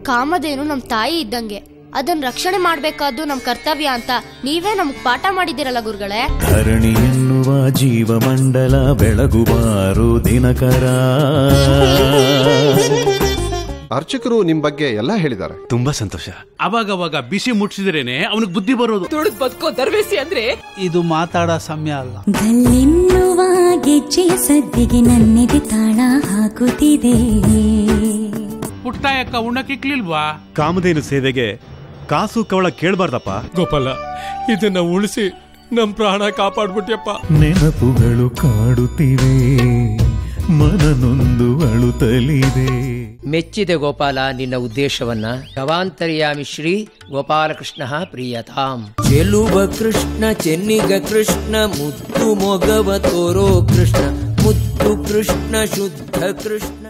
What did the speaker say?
ಕಾಮಧೇನು ನಮ್ ತಾಯಿ ಇದ್ದಂಗೆ ಅದನ್ನ ರಕ್ಷಣೆ ಮಾಡ್ಬೇಕಾದ್ದು ನಮ್ ಕರ್ತವ್ಯ ಅಂತ ನೀವೇ ನಮ್ಗ್ ಪಾಠ ಮಾಡಿದಿರಲ್ಲ ಗುರುಗಳೇ ಧರಣಿ ಎನ್ನುವ ಜೀವಮಂಡಲ ಬೆಳಗುವಾರು ದಿನಕರ ಅರ್ಚಕರು ನಿಮ್ ಬಗ್ಗೆ ಎಲ್ಲ ಹೇಳಿದ್ದಾರೆ ತುಂಬಾ ಸಂತೋಷ ಅವಾಗವಾಗ ಬಿಸಿ ಮುಟ್ಸಿದ್ರೇನೆ ಅವನಿಗೆ ಬುದ್ಧಿ ಬರೋದು ತುಳಿದ್ ಬದುಕೋ ದರ್ವೇಸಿ ಅಂದ್ರೆ ಇದು ಮಾತಾಡೋ ಸಮಯ ಅಲ್ಲ ಗಲ್ಲೆನ್ನುವ ಗೆಜ್ಜೆಯ ಸದ್ದಿಗೆ ನನ್ನೆದೆ ತಾಳ ಹಾಕುತ್ತಿದೆ ಪುಟ್ಟಾಯಕ್ಕ ಉಣ್ಣಕ್ಕಿಕ್ಲಿಲ್ವಾ ಕಾಮಧೇನು ಸೇವೆಗೆ ಕಾಸು ಕವಳ ಕೇಳಬಾರ್ದಪ್ಪ ಗೋಪಾಲ ಇದನ್ನ ಉಳಿಸಿ ನಮ್ ಪ್ರಾಣ ಕಾಪಾಡ್ಬಿಟ್ಯಪ್ಪ ನೆನಪುಗಳು ಕಾಡುತ್ತಿವೆ ಮನನೊಂದು ಅಳುತ್ತಲಿದೆ ಮೆಚ್ಚಿದೆ ಗೋಪಾಲ ನಿನ್ನ ಉದ್ದೇಶವನ್ನ ಗವಾಂತರ್ಯಾಮಿ ಶ್ರೀ ಗೋಪಾಲಕೃಷ್ಣ ಪ್ರಿಯತಾಂ ಚೆಲುವ ಕೃಷ್ಣ ಚೆನ್ನಿಗ ಕೃಷ್ಣ ಮುದ್ದು ಮೊಗವ ತೋರೋ ಕೃಷ್ಣ ಮುದ್ದು ಕೃಷ್ಣ ಶುದ್ಧ ಕೃಷ್ಣ